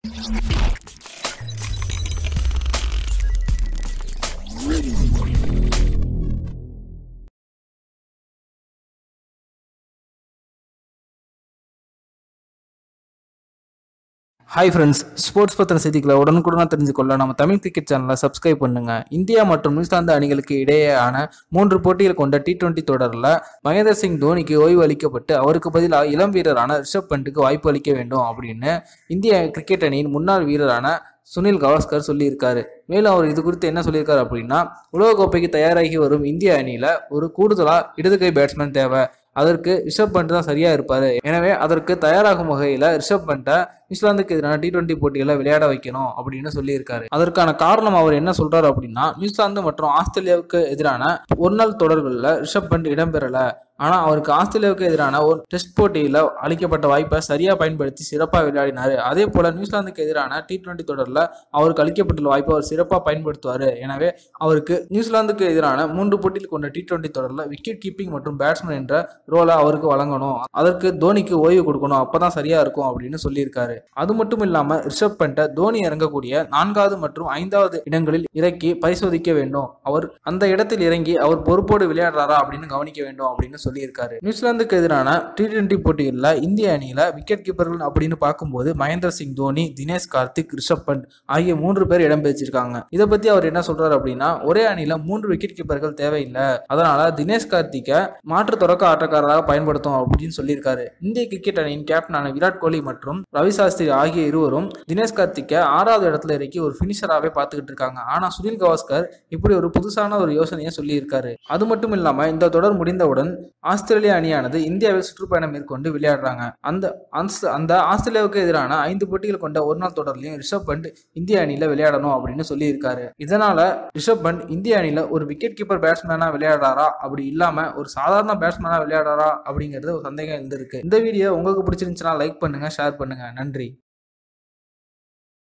hi friends sports பத்திர செய்திகளை உடனுக்குடனாக தெரிஞ்சுக்கொள்ள நம்ம தமிழ் கிரிக்கெட் சேனலை சப்ஸ்கிரைப் பண்ணுங்க இந்தியா மற்றும் நியூசிலாந்து அணிகளுக்கு இடையேயான மூன்று போட்டிகள் கொண்ட டி டுவெண்ட்டி தொடரில் மகேந்திர சிங் தோனிக்கு ஓய்வு அளிக்கப்பட்டு அவருக்கு பதிலாக இளம் வீரரான ரிஷப் பண்ட்டுக்கு வாய்ப்பு அளிக்க வேண்டும் அப்படின்னு இந்திய கிரிக்கெட் அணியின் முன்னாள் வீரரான சுனில் கவாஸ்கர் சொல்லியிருக்காரு மேலும் அவர் இது குறித்து என்ன சொல்லியிருக்காரு அப்படின்னா உலகக்கோப்பைக்கு தயாராகி வரும் இந்திய அணியில் ஒரு கூடுதலாக இடதுகை பேட்ஸ்மேன் தேவை அதற்கு ரிஷப் பண்ட் தான் சரியா இருப்பாரு எனவே அதற்கு தயாராகும் வகையில ரிஷப் பண்ட்டை நியூசிலாந்துக்கு எதிரான டி டுவெண்ட்டி போட்டிகளை விளையாட வைக்கணும் அப்படின்னு சொல்லியிருக்காரு அதற்கான காரணம் அவர் என்ன சொல்றாரு அப்படின்னா நியூசிலாந்து மற்றும் ஆஸ்திரேலியாவுக்கு எதிரான ஒரு நாள் தொடர்களில் ரிஷப் பண்ட் இடம்பெறல ஆனா அவருக்கு ஆஸ்திரேலியாவுக்கு எதிரான ஒரு டெஸ்ட் போட்டியில அளிக்கப்பட்ட வாய்ப்பை சரியா பயன்படுத்தி சிறப்பாக விளையாடினாரு அதே போல நியூசிலாந்துக்கு எதிரான டி டுவெண்ட்டி தொடரில் அவருக்கு அளிக்கப்பட்டுள்ள வாய்ப்பை அவர் சிறப்பாக பயன்படுத்துவாரு எனவே அவருக்கு நியூசிலாந்துக்கு எதிரான மூன்று போட்டியில் கொண்ட டி டுவெண்ட்டி தொடரில் விக்கெட் கீப்பிங் மற்றும் பேட்ஸ்மேன் என்ற ரோலை அவருக்கு வழங்கணும் அதற்கு தோனிக்கு ஓய்வு கொடுக்கணும் அப்பதான் சரியா இருக்கும் அப்படின்னு சொல்லியிருக்காரு அது மட்டும் இல்லாம ரிஷப் பண்ட்டை தோனி இறங்கக்கூடிய நான்காவது மற்றும் ஐந்தாவது இடங்களில் இறக்கி பரிசோதிக்க வேண்டும் அவர் அந்த இடத்தில் இறங்கி அவர் பொறுப்போடு விளையாடுறாரா அப்படின்னு கவனிக்க வேண்டும் அப்படின்னு சொல்லியிருக்காரு நியூசிலாந்துக்கு எதிரான டி டுவெண்ட்டி போட்டிகளில் இந்திய அணியில விக்கெட் கீப்பர்கள் அப்படின்னு பார்க்கும்போது மகேந்திர சிங் தோனி தினேஷ் கார்த்திக் ரிஷப் பண்ட் ஆகிய மூன்று பேர் இடம்பெற்றிருக்காங்க இதை பத்தி அவர் என்ன சொல்றாரு அப்படின்னா ஒரே அணியில மூன்று விக்கெட் கீப்பர்கள் தேவையில்லை அதனால தினேஷ் கார்த்திக்கை மாற்று தொடக்க ஆட்டக்காரராக பயன்படுத்தும் அப்படின்னு சொல்லியிருக்காரு இந்திய கிரிக்கெட் அணியின் கேப்டனான விராட் கோலி மற்றும் ரவி சாஸ்திரி ஆகிய இருவரும் தினேஷ் கார்த்திக்கை ஆறாவது இடத்துல இறக்கி ஒரு பினிஷராகவே பார்த்துக்கிட்டு இருக்காங்க ஆனா சுனில் கவாஸ்கர் இப்படி ஒரு புதுசான ஒரு யோசனையை சொல்லியிருக்காரு அது மட்டும் இல்லாம இந்த தொடர் முடிந்தவுடன் ஆஸ்திரேலிய அணியானது இந்தியாவில் சுற்றுப்பயணம் மேற்கொண்டு விளையாடுறாங்க அந்த அந்த- அந்த ஆஸ்திரேலியாவுக்கு எதிரான ஐந்து போட்டிகள் கொண்ட ஒரு நாள் தொடர்லையும் ரிஷப் பண்ட் இந்திய அணியில விளையாடணும் அப்படின்னு சொல்லியிருக்காரு இதனால ரிஷப் பண்ட் இந்திய அணியில ஒரு விக்கெட் கீப்பர் பேட்ஸ்மேனா விளையாடுறாரா அப்படி இல்லாம ஒரு சாதாரண பேட்ஸ்மேனா விளையாடுறாரா அப்படிங்கிறது ஒரு சந்தேகம் இருந்திருக்கு இந்த வீடியோ உங்களுக்கு பிடிச்சிருந்துச்சுன்னா லைக் பண்ணுங்க ஷேர் பண்ணுங்க நன்றி